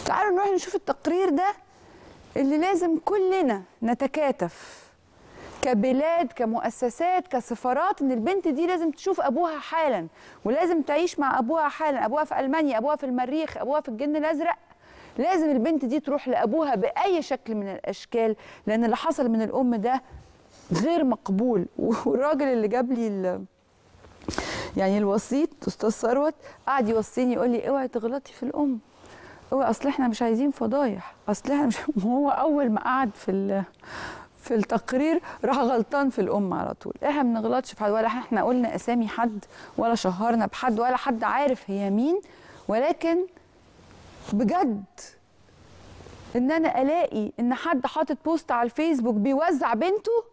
تعالوا نروح نشوف التقرير ده اللي لازم كلنا نتكاتف كبلاد كمؤسسات كسفارات ان البنت دي لازم تشوف ابوها حالا ولازم تعيش مع ابوها حالا ابوها في المانيا ابوها في المريخ ابوها في الجن الازرق لازم البنت دي تروح لابوها باي شكل من الاشكال لان اللي حصل من الام ده غير مقبول والراجل اللي جاب لي ال- يعني الوسيط استاذ ثروت قعد يوصيني يقول لي اوعي تغلطي في الام اوعي اصل احنا مش عايزين فضايح اصل احنا مش هو اول ما قعد في ال- في التقرير راح غلطان في الام على طول احنا ما بنغلطش في حد ولا احنا قلنا اسامي حد ولا شهرنا بحد ولا حد عارف هي مين ولكن بجد ان انا الاقي ان حد حاطط بوست على الفيسبوك بيوزع بنته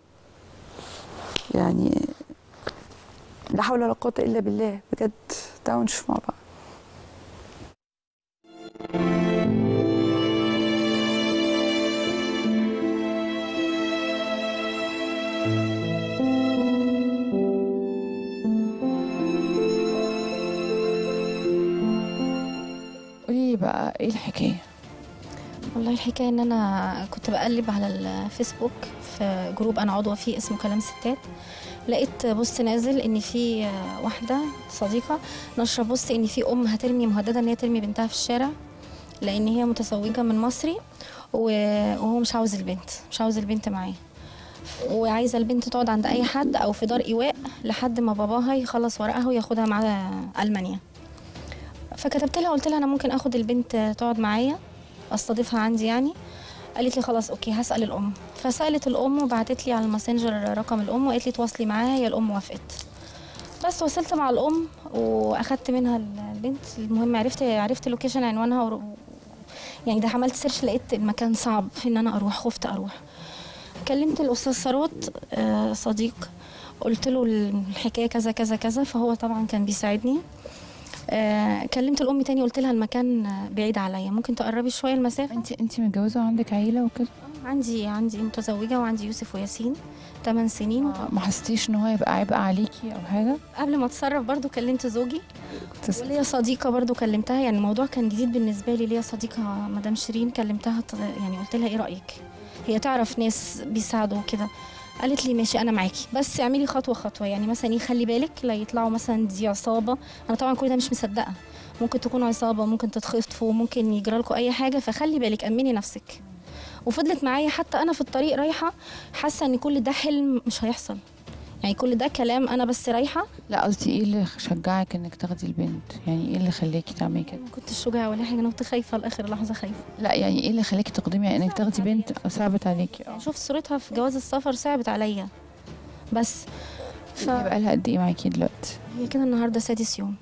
يعني لا حول ولا قوه الا بالله بجد تعالوا نشوف مع بعض قولي لي بقى ايه الحكايه والله الحكاية ان انا كنت بقلب على الفيسبوك في جروب انا عضوة فيه اسمه كلام ستات لقيت بوست نازل ان في واحدة صديقة نشرة بوست ان في ام هترمي مهددة ان هي ترمي بنتها في الشارع لان هي متزوجة من مصري و- وهو مش عاوز البنت مش عاوز البنت معاه وعايزة البنت تقعد عند اي حد او في دار ايواء لحد ما باباها يخلص ورقها وياخدها معاه المانيا فكتبت لها قلت لها انا ممكن اخد البنت تقعد معايا استضيفها عندي يعني قالت لي خلاص اوكي هسال الام فسالت الام وبعتت لي على الماسنجر رقم الام وقالت لي تواصلي معاها هي الام وافقت بس وصلت مع الام واخدت منها البنت المهم عرفت عرفت لوكيشن عنوانها ور... يعني ده عملت سيرش لقيت المكان صعب ان انا اروح خفت اروح كلمت الاستاذ ثروت آه، صديق قلت له الحكايه كذا كذا كذا فهو طبعا كان بيساعدني آه، كلمت الام تاني قلت لها المكان آه، بعيد عليا ممكن تقربي شويه المسافه انت انت متجوزه وعندك عيله وكده عندي عندي متزوجه وعندي يوسف وياسين 8 سنين ما حسيتيش ان هو يبقى عبء عليكي او حاجه قبل ما اتصرف برضو كلمت زوجي تس- وليا صديقه برضو كلمتها يعني الموضوع كان جديد بالنسبه لي ليا صديقه مدام شيرين كلمتها ط- يعني قلت لها ايه رايك هي تعرف ناس بيساعدوا وكده قالت لي ماشي انا معاكي بس اعملي خطوه خطوه يعني مثلا ايه خلي بالك لا يطلعوا مثلا دي عصابه انا طبعا كل ده مش مصدقه ممكن تكون عصابه ممكن تتخطفوا ممكن يجرى لكم اي حاجه فخلي بالك امني نفسك وفضلت معايا حتى انا في الطريق رايحه حاسه ان كل ده حلم مش هيحصل يعني كل ده كلام انا بس رايحه لا قصدي ايه اللي شجعك انك تاخدي البنت يعني ايه اللي خلاكي تعملي كده ما كنتش شجاعه ولا حاجه انا كنت خايفه لاخر لحظه خايفه لا يعني ايه اللي خلاكي تقدمي انك تاخدي بنت صعبت عليكي اه شفت صورتها في جواز السفر صعبت عليا بس ف... هي بقى لها قد ايه معاكي دلوقتي هي كده النهارده سادس يوم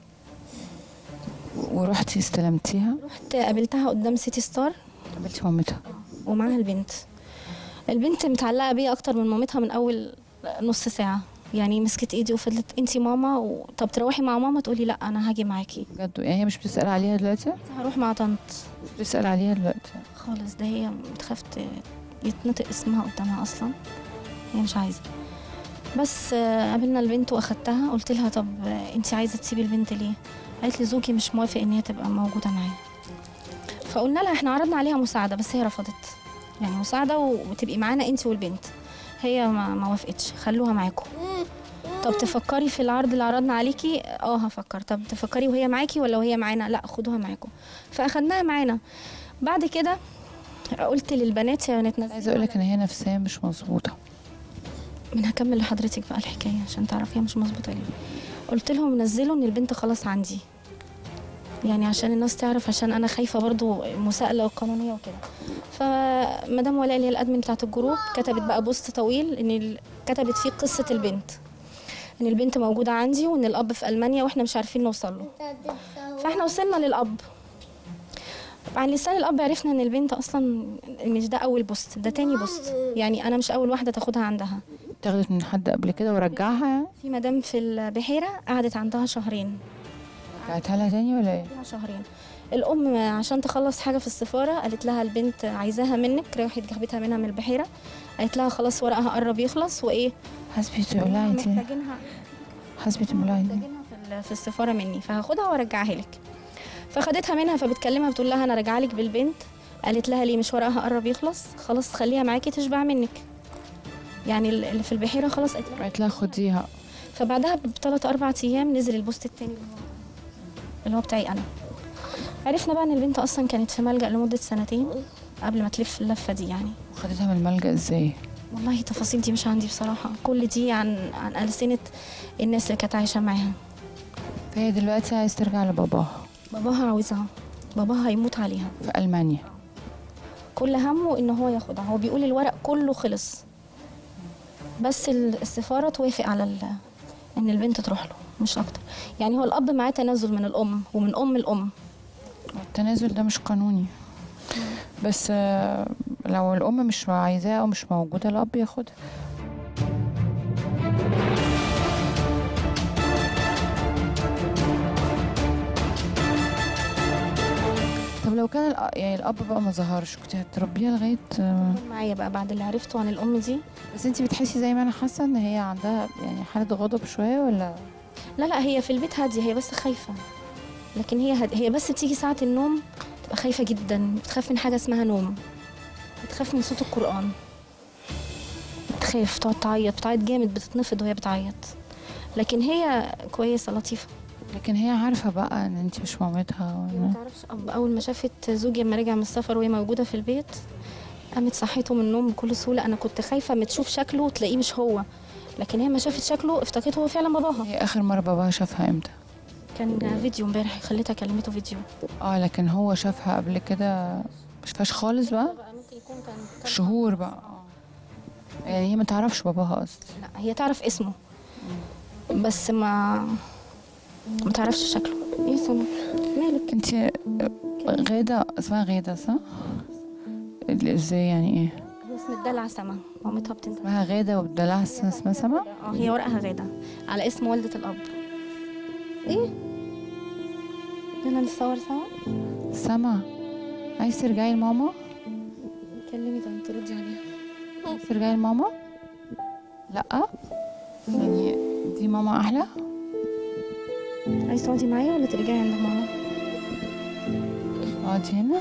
ورحتي استلمتيها رحت قابلتها قدام سيتي ستار قابلتي مامتها ومعاها البنت البنت متعلقه بيا اكتر من مامتها من اول نص ساعه يعني مسكت ايدي وفضلت انتي ماما و... طب تروحي مع ماما تقولي لا انا هاجي معاكي بجد يعني هي مش بتسأل عليها دلوقتي هروح مع طنط مش بتسأل عليها دلوقتي خالص ده هي بتخاف ت- يتنطق اسمها قدامها اصلا هي مش عايزه بس آه، قابلنا البنت واخدتها قلت لها طب آه، انت عايزه تسيبي البنت ليه قالت لي زوجي مش موافق ان هي تبقى موجوده معايا فقلنا لها احنا عرضنا عليها مساعده بس هي رفضت يعني مساعده و- وتبقي معانا انت والبنت هي ما, ما وافقتش خلوها معاكم طب تفكري في العرض اللي عرضنا عليكي اه هفكر طب تفكري وهي معاكي ولا وهي معانا لا خدوها معاكم فاخدناها معانا بعد كده قلت للبنات يا بنات عايزه اقول لك ان هي نفسيا مش مظبوطه من هكمل لحضرتك بقى الحكايه عشان تعرفيها مش مظبوطه ليه قلت لهم نزلوا ان البنت خلاص عندي يعني عشان الناس تعرف عشان انا خايفه برضو مساءله قانونيه وكده فمدام ولاء اللي هي الادمن بتاعت الجروب كتبت بقى بوست طويل ان ال- كتبت فيه قصه البنت ان البنت موجوده عندي وان الاب في المانيا واحنا مش عارفين نوصل له فاحنا وصلنا للاب عن لسان الاب عرفنا ان البنت اصلا مش ده اول بوست ده تاني بوست يعني انا مش اول واحده تاخدها عندها اتاخدت من حد قبل كده ورجعها يعني في مدام في البحيره قعدت عندها شهرين رجعتها لها تاني ولا ايه فيها شهرين الام عشان تخلص حاجه في السفاره قالت لها البنت عايزاها منك راحت جابتها منها من البحيره قالت لها خلاص ورقها قرب يخلص وايه حسبي الله انت محتاجينها حسبي الله انت محتاجينها في ال- في السفاره مني فهاخدها وارجعها لك فخدتها منها فبتكلمها بتقول لها انا راجعه لك بالبنت قالت لها ليه مش ورقها قرب يخلص خلاص خليها معاكي تشبع منك يعني اللي في البحيره خلاص قالت لها قالت لها خديها فبعدها بثلاث اربع ايام نزل البوست التاني اللي هو- اللي هو بتاعي انا عرفنا بقى ان البنت اصلا كانت في ملجأ لمده سنتين قبل ما تلف اللفه دي يعني وخدتها من الملجأ ازاي والله التفاصيل دي مش عندي بصراحه كل دي عن عن ألسنة الناس اللي كانت عايشه معاها فهي دلوقتي عايز ترجع لباباها باباها عاوزها باباها هيموت عليها في ألمانيا كل همه ان هو ياخدها هو بيقول الورق كله خلص بس ال- السفاره توافق على ال- ان البنت تروح له مش اكتر يعني هو الاب معاه تنازل من الام ومن ام الام التنازل ده مش قانوني بس آه، لو الأم مش عايزاها أو مش موجودة الأب ياخدها طب لو كان الأ- يعني الأب بقى ما ظهرش كنت هتربيها لغاية آه، معايا بقى بعد اللي عرفته عن الام دي بس انتي بتحسي زي ما أنا حاسة إن هي عندها يعني حالة غضب شوية ولا لا لا هي في البيت هاديه هي بس خايفه لكن هي هاد... هي بس بتيجي ساعه النوم تبقى خايفه جدا بتخاف من حاجه اسمها نوم بتخاف من صوت القران بتخاف تقعد تعيط بتعيط جامد بتتنفض وهي بتعيط لكن هي كويسه لطيفه لكن هي عارفة بقى إن انتي مش مامتها ما ولا تعرفش أب أول ما شافت زوجي لما رجع من السفر وهي موجودة في البيت قامت صحيته من النوم بكل سهولة أنا كنت خايفة ما تشوف شكله وتلاقيه مش هو لكن هي ما شافت شكله افتكرته هو فعلا باباها هي آخر مرة باباها شافها امتى؟ كان فيديو امبارح خليتها كلمته فيديو اه لكن هو شافها قبل كده مش فاش خالص بقى ممكن يكون كان شهور بقى آه. يعني هي ما تعرفش باباها اصلا لا هي تعرف اسمه بس ما ما تعرفش شكله ايه سنة مالك انت غادة اسمها غادة صح؟ اللي ازاي يعني ايه؟ هي اسم الدلع سما مامتها بتنزل اسمها غادة وبدلعها اسمها سما؟ اه هي ورقها غادة على اسم والدة الأب ايه يلا نتصور سوا سما عايز ترجعي لماما؟ كلمي طيب تردي عليها عايز ترجعي لماما؟ لأ؟ يعني دي ماما أحلى؟ عايز تقعدي معايا ولا ترجعي عند ماما اقعدي هنا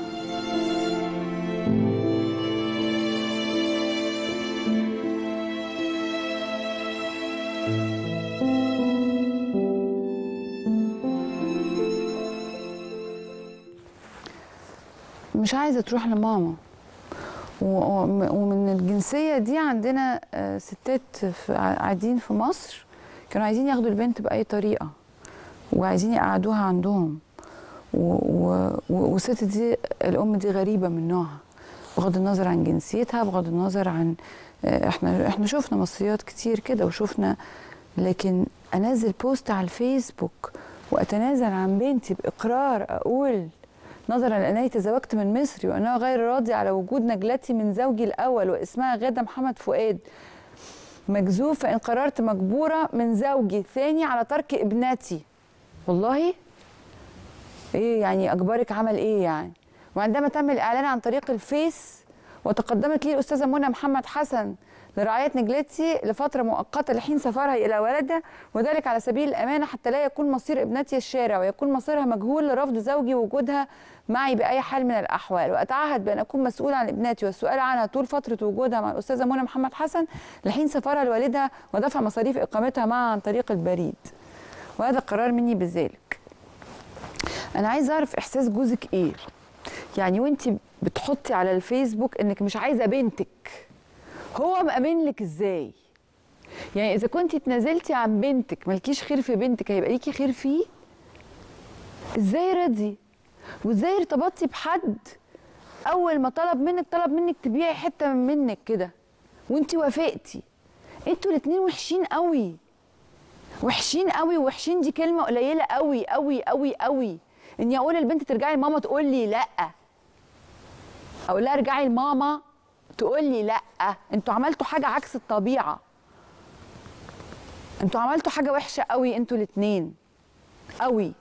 مش عايزه تروح لماما و- و- ومن الجنسيه دي عندنا آه، ستات في- قاعدين في مصر كانوا عايزين ياخدوا البنت باي طريقه وعايزين يقعدوها عندهم و- و- و- والست دي الام دي غريبه من نوعها بغض النظر عن جنسيتها بغض النظر عن آه، احنا احنا شفنا مصريات كتير كده وشفنا لكن انزل بوست على الفيسبوك واتنازل عن بنتي باقرار اقول نظرا لانني تزوجت من مصري وانه غير راضي على وجود نجلتي من زوجي الاول واسمها غاده محمد فؤاد مجذوب فان قررت مجبوره من زوجي الثاني على ترك ابنتي والله ايه يعني اجبارك عمل ايه يعني وعندما تم الاعلان عن طريق الفيس وتقدمت لي الاستاذه منى محمد حسن لرعايه نجلتي لفتره مؤقته لحين سفرها الى ولدها وذلك على سبيل الامانه حتى لا يكون مصير ابنتي الشارع ويكون مصيرها مجهول لرفض زوجي وجودها معي باي حال من الاحوال واتعهد بان اكون مسؤول عن ابنتي والسؤال عنها طول فتره وجودها مع الاستاذه منى محمد حسن لحين سفرها لوالدها ودفع مصاريف اقامتها معها عن طريق البريد وهذا قرار مني بذلك انا عايزه اعرف احساس جوزك ايه يعني وانت بتحطي على الفيسبوك انك مش عايزه بنتك هو مأمن لك ازاي يعني اذا كنت اتنازلتي عن بنتك مالكيش خير في بنتك هيبقى ليكي خير فيه ازاي رضي وازاي ارتبطتي بحد اول ما طلب منك طلب منك تبيعي حته من منك كده وانت وافقتي انتوا الاتنين وحشين قوي وحشين قوي وحشين دي كلمه قليله قوي قوي قوي قوي اني اقول البنت ترجعي لماما تقول لي لا اقول لها ارجعي لماما تقول لي لا انتوا عملتوا حاجه عكس الطبيعه انتوا عملتوا حاجه وحشه قوي انتوا الاتنين قوي